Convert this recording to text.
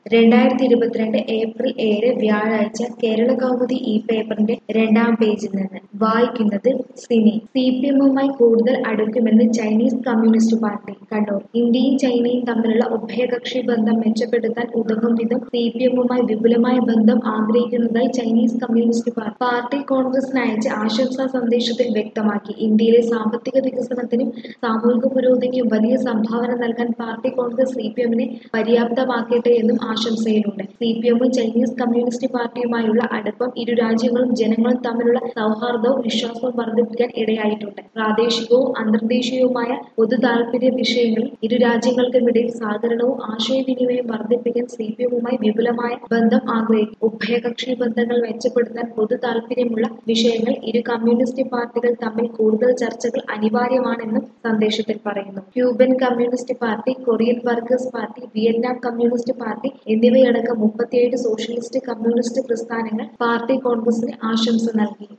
രണ്ടായിരത്തി ഇരുപത്തിരണ്ട് ഏപ്രിൽ ഏഴ് വ്യാഴാഴ്ച കേരള കൗമുദി ഈ പേപ്പറിന്റെ രണ്ടാം പേജിൽ നിന്ന് വായിക്കുന്നത് സിനി സി പി എമ്മുമായി കൂടുതൽ അടുക്കുമെന്ന് ചൈനീസ് കമ്മ്യൂണിസ്റ്റ് പാർട്ടി കണ്ണൂർ ഇന്ത്യയും ചൈനയും തമ്മിലുള്ള ഉഭയകക്ഷി ബന്ധം മെച്ചപ്പെടുത്താൻ ഉതകും വിധം സി പി എമ്മുമായി വിപുലമായ ബന്ധം ആഗ്രഹിക്കുന്നതായി ചൈനീസ് കമ്മ്യൂണിസ്റ്റ് പാർട്ടി പാർട്ടി കോൺഗ്രസിന് അയച്ച ആശംസാ സന്ദേശത്തിൽ വ്യക്തമാക്കി ഇന്ത്യയിലെ സാമ്പത്തിക വികസനത്തിനും സാമൂഹിക പുരോഗതിക്കും വലിയ സംഭാവന നൽകാൻ പാർട്ടി കോൺഗ്രസ് സി പി എമ്മിനെ പര്യാപ്തമാക്കട്ടെ എന്നും ആശംസയിലുണ്ട് സി പി എമ്മും ചൈനീസ് കമ്മ്യൂണിസ്റ്റ് പാർട്ടിയുമായുള്ള അടുപ്പം ഇരു രാജ്യങ്ങളും ജനങ്ങളും തമ്മിലുള്ള സൗഹാർദ്ദവും വിശ്വാസവും വർദ്ധിപ്പിക്കാൻ ഇടയായിട്ടുണ്ട് പ്രാദേശികവും അന്തർദേശീയവുമായ പൊതു താൽപര്യ വിഷയങ്ങളിൽ ഇരു രാജ്യങ്ങൾക്കുമിടയിൽ സഹകരണവും ആശയവിനിമയം വർദ്ധിപ്പിക്കാൻ സി പി എമ്മുമായി വിപുലമായ ബന്ധം ആഗ്രഹിക്കും ഉഭയകക്ഷി ബന്ധങ്ങൾ മെച്ചപ്പെടുത്താൻ പൊതു താൽപര്യമുള്ള വിഷയങ്ങൾ ഇരു കമ്മ്യൂണിസ്റ്റ് പാർട്ടികൾ തമ്മിൽ കൂടുതൽ ചർച്ചകൾ അനിവാര്യമാണെന്നും സന്ദേശത്തിൽ പറയുന്നു Cuban communist party Korean workers party Vietnam communist party എന്നിവയടക്കം മുപ്പത്തിയേഴ് സോഷ്യലിസ്റ്റ് കമ്മ്യൂണിസ്റ്റ് പ്രസ്ഥാനങ്ങൾ പാർട്ടി കോൺഗ്രസിന് ആശംസ നൽകി